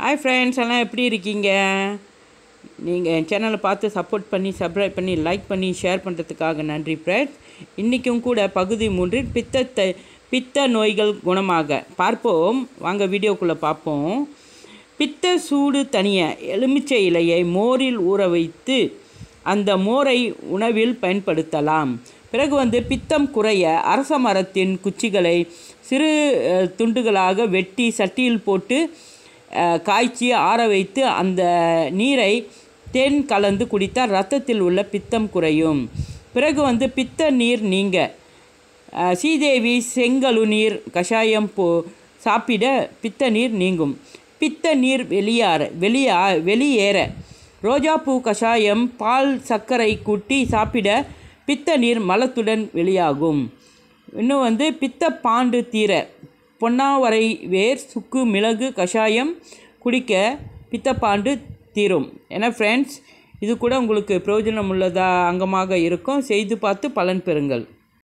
hi friends எல்லாம் எப்படி இருக்கீங்க நீங்கள் என் சேனலை பார்த்து சப்போர்ட் பண்ணி சப்ஸ்கிரைப் பண்ணி லைக் பண்ணி ஷேர் பண்ணுறதுக்காக நன்றி ஃப்ரெண்ட்ஸ் இன்றைக்கும் கூட பகுதி மூன்றில் பித்தத்தை பித்த நோய்கள் குணமாக பார்ப்போம் வாங்க வீடியோக்குள்ளே பார்ப்போம் பித்த சூடு தனிய எலுமிச்சை இலையை மோரில் ஊற வைத்து அந்த மோரை உணவில் பயன்படுத்தலாம் பிறகு வந்து பித்தம் குறைய அரச மரத்தின் குச்சிகளை சிறு அஹ், துண்டுகளாக வெட்டி சட்டியில் போட்டு அஹ், காய்ச்சி ஆற வைத்து அந்த நீரை தேன் கலந்து குடித்தால் ரத்தத்தில் உள்ள பித்தம் குறையும் பிறகு வந்து பித்த நீர் நீங்க அஹ், சீதேவி செங்கழு நீர் கஷாயம் போ சாப்பிட பித்த நீர் நீங்கும் பித்த நீர் வெளியாற வெளியா வெளியேற ரோஜாப்பூ கஷாயம் பால் சர்க்கரை கூட்டி சாப்பிட பித்த நீர் மலத்துடன் வெளியாகும் இன்னும் வந்து பித்த பாண்டு தீர பொன்னாவரை வேர் சுக்கு மிளகு கஷாயம் குடிக்க பித்தப்பாண்டு தீரும் ஏன்னா ஃப்ரெண்ட்ஸ் இது கூட உங்களுக்கு பிரயோஜனம் உள்ளதா அங்கமாக இருக்கும் செய்து பார்த்து பலன் பெறுங்கள்